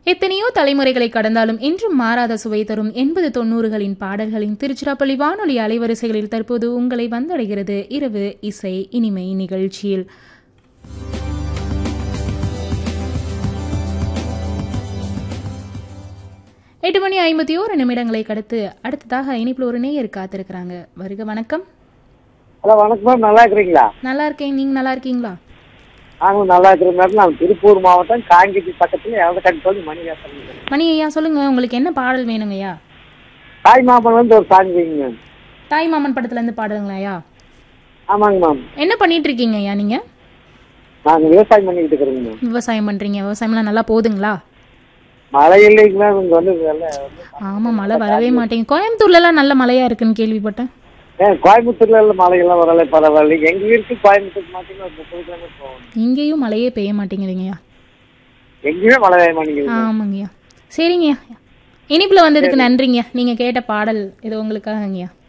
எத்தனையோ தலைமுறைகளை கடந்தாலும் இன்றும் மாறாத சுவை தரும் எண்பது தொண்ணூறுகளின் பாடல்களின் திருச்சிராப்பள்ளி வானொலி அலைவரிசைகளில் தற்போது உங்களை வந்தடைகிறது இரவு இசை இனிமை நிகழ்ச்சியில் எட்டு மணி ஐம்பத்தி ஓரு நிமிடங்களை கடத்து அடுத்ததாக இனிப்புல ஒரு நேயர் காத்திருக்கிறாங்க வருக வணக்கம் ஹலோ வணக்கம் மேம் நல்லா இருக்கிறீங்களா நல்லா இருக்கேன் நீங்க நல்லா இருக்கீங்களா நாங்களும் நல்லா இருக்கிற மேடம் நான் திருப்பூர் மாவட்டம் காங்கிரி பக்கத்துல எவ்வளோ சொல்லி மணி பேசுறேன் மணி ஐயா சொல்லுங்க உங்களுக்கு என்ன பாடல் வேணுங்க ஐயா தாய் மாமன் வந்து ஒரு சாங் வைங்க மேம் தாய் மாமன் படத்துல இருந்து பாடுங்களா ஐயா ஆமாங்க மேம் என்ன பண்ணிட்டு இருக்கீங்க ஐயா நீங்க நாங்கள் விவசாயம் பண்ணிக்கிட்டு இருக்கிறோங்க மேம் விவசாயம் பண்றீங்க விவசாயம்லாம் நல்லா போகுதுங்களா மழை இல்லைங்க மேம் இங்கே வந்து வெள்ள வந்து ஆமா மழை வரவே மாட்டேங்குது கோயம்புத்தூர்ல எல்லாம் நல்ல மழையா இருக்குன்னு கேள்விப்பட்டேன் ஏன் கோயம்புத்தூர்ல எல்லாம் மழையெல்லாம் வரல பரவாயில்ல எங்க வீட்டுக்கு கோயம்புத்தூர் மாட்டீங்கன்னா ஒரு முப்பது கிலோமீட்டர் போகணும் இங்கேயும் மழையே பெய்ய மாட்டேங்குதுங்கய்யா எங்கேயுமே மழை பெய்ய மாட்டேங்குது ஆமாங்கய்யா சரிங்கய்யா இனிப்புல வந்ததுக்கு நன்றிங்க நீங்க கேட்ட பாடல் இது உங்களுக்காகங்கய்யா